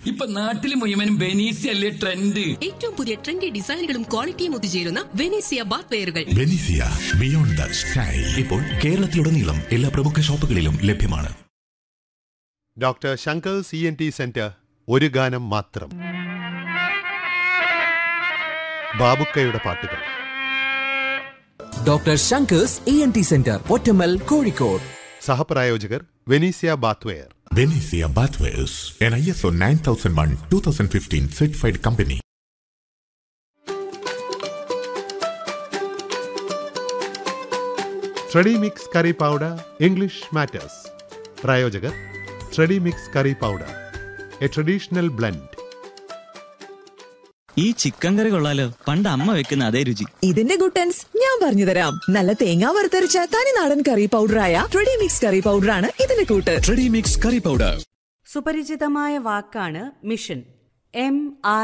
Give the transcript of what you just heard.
ഇപ്പൊ നാട്ടില് മുഴുവനും ബെനീസി അല്ലേ ട്രെൻഡ് ഏറ്റവും പുതിയ ട്രെൻഡി ഡിസൈനുകളും ക്വാളിറ്റിയും ഒത്തുചേരുന്ന വെനീസിയ ബാത്ത് വെയറുകൾ ബെനീസിയ ബിയോണ്ട് ദ സ്റ്റൈൽ ഇപ്പോൾ കേരളത്തിലുടനീളം എല്ലാ പ്രമുഖ ഷോപ്പുകളിലും ലഭ്യമാണ് doctor Shankar C N T centre ഒരു ഗാനം മാത്രം ബാബുക്കയുടെ പാട്ടുകൾ doctor Shankar's E N T centre Pottammal Kozhikode സഹപ്രായോജകർ Venezia bathwear Venezia bathwears N I S O nine thousand one two thousand fifteen certified company Tredy mix curry powder English matters പ്രായോജകർ Tredy mix curry powder a traditional blend ഈ chicken കറി കൊള്ളാലോ പണ്ട് അമ്മ വെക്കുന്ന അതേ രുചി ഇതിന്റെ ഗുട്ടൻസ് ഞാൻ പറഞ്ഞു തരാം നല്ല തേങ്ങ വറുത്തരച്ച തനി നാടൻ കറി പൗഡറായ ട്രെഡി മിക്സ് കറി പൗഡറാണ് ഇതിന്റെ കൂട്ട് ട്രെഡി മിക്സ് കറി പൗഡർ സുപരിചിതമായ വാക്കാണ് മിഷൻ എം ആർ